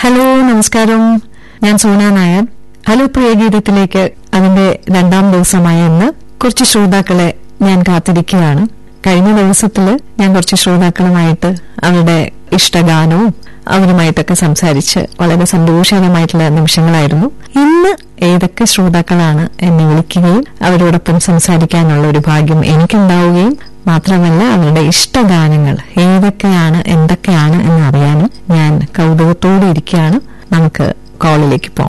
Hello നമസ്കാരം ഞാൻ Sona Nair hello പ്രിയഗീതത്തിലേക്ക് അതിന്റെ രണ്ടാം ദിവസമായ ഇന്ന് കുറച്ച് ശ്രോതാക്കളെ ഞാൻ കാത്തിരിക്കുകയാണ് കഴിഞ്ഞ ദിവസത്തില് ഞാൻ കുറച്ച് ശ്രോതാക്കളുമായിട്ട് അവരുടെ ഇഷ്ടഗാനവും അവരുമായിട്ടൊക്കെ സംസാരിച്ച് വളരെ സന്തോഷകരമായിട്ടുള്ള നിമിഷങ്ങളായിരുന്നു ഇന്ന് ഏതൊക്കെ ശ്രോതാക്കളാണ് എന്നെ വിളിക്കുകയും അവരോടൊപ്പം സംസാരിക്കാനുള്ള ഒരു ഭാഗ്യം എനിക്കുണ്ടാവുകയും മാത്രമല്ല അവരുടെ ഇഷ്ടഗാനങ്ങൾ ഏതൊക്കെയാണ് എന്തൊക്കെയാണ് എന്ന് അറിയാനും ഞാൻ കൗതുകത്തോടെ ഇരിക്കുകയാണ് നമുക്ക് കോളിലേക്ക് പോകാം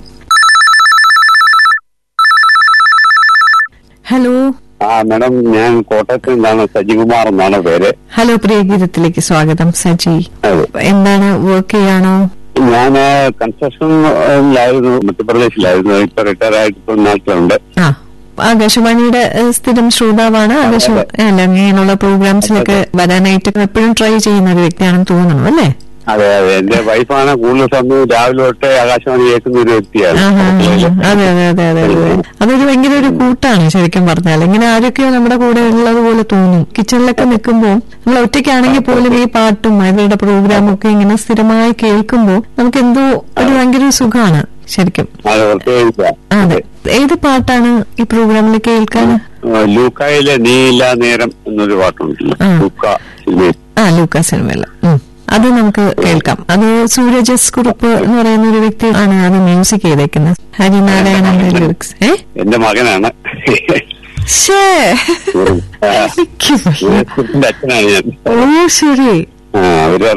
ഹലോ ആ മാഡം ഞാൻ കോട്ടയത്ത് നിന്നാണ് സജികുമാർ എന്നാണ് പേര് ഹലോ പ്രിയഗീതത്തിലേക്ക് സ്വാഗതം സജി അതെ. എന്താണ് വർക്ക് ചെയ്യാണോ ഞാൻ കൺസ്ട്രക്ഷനിലായിരുന്നു മധ്യപ്രദേശിലായിരുന്നു ഇപ്പൊ റിട്ടയർ ആയിട്ട് ഇപ്പൊ നാട്ടിലുണ്ട് ആ ആകാശവാണിയുടെ ഏഹ്, സ്ഥിരം ശ്രോതാവാണ് ആകാശ അല്ല ഇങ്ങനെയുള്ള പ്രോഗ്രാംസിലൊക്കെ വരാനായിട്ട് എപ്പോഴും ട്രൈ ചെയ്യുന്ന ഒരു വ്യക്തിയാണെന്ന് തോന്നുന്നു അല്ലേ അതെ അതെ എന്റെ വൈഫാണ് കൂടുതൽ സമയം രാവിലെ തൊട്ട് ആകാശവാണി കേൾക്കുന്ന ഒരു വ്യക്തിയാണ് ആഹാ, അടുക്കളയില്. അതെ അതെ അതെ അതെ അതെ അതൊരു ഭയങ്കര ഒരു കൂട്ടാണ് ശരിക്കും പറഞ്ഞാൽ ഇങ്ങനെ ആരൊക്കെയോ നമ്മുടെ കൂടെ ഉള്ളത് പോലെ തോന്നും കിച്ചണിലൊക്കെ നിൽക്കുമ്പോൾ നമ്മൾ ഒറ്റയ്ക്കാണെങ്കിൽ പോലും ഈ പാട്ടും അവരുടെ പ്രോഗ്രാമും ഒക്കെ ഇങ്ങനെ സ്ഥിരമായി കേൾക്കുമ്പോൾ നമുക്ക് എന്തോ ഒരു ഭയങ്കര ഒരു സുഖമാണ് ശരിക്കും അത് പ്രത്യേകിച്ച അതെ ഏത് പാട്ടാണ് ഈ പ്രോഗ്രാമിൽ കേൾക്കാൻ ലൂക്കായിലെ നീ ഇല്ലാ നേരം എന്നൊരു പാട്ടുണ്ടല്ലോ ആ. ലൂക്ക സിനിമയിൽ ആ ലൂക്ക സിനിമയില് ഉം. അത് നമുക്ക് കേൾക്കാം അത് സൂരജസ് കുറുപ്പ് എന്ന് പറയുന്ന ഒരു വ്യക്തി ആണ് അത് മ്യൂസിക് ചെയ്തേക്കുന്നത് ഹരിനാരായണന്റെ ലിറിക്സ് ഏ എന്റെ മകനാണ് ശേ ആ, എനിക്ക് വയ്യ. സുരേഷിന്റെ അച്ഛനാണ് ഞാൻ ഓ ശരി ആ, അവര്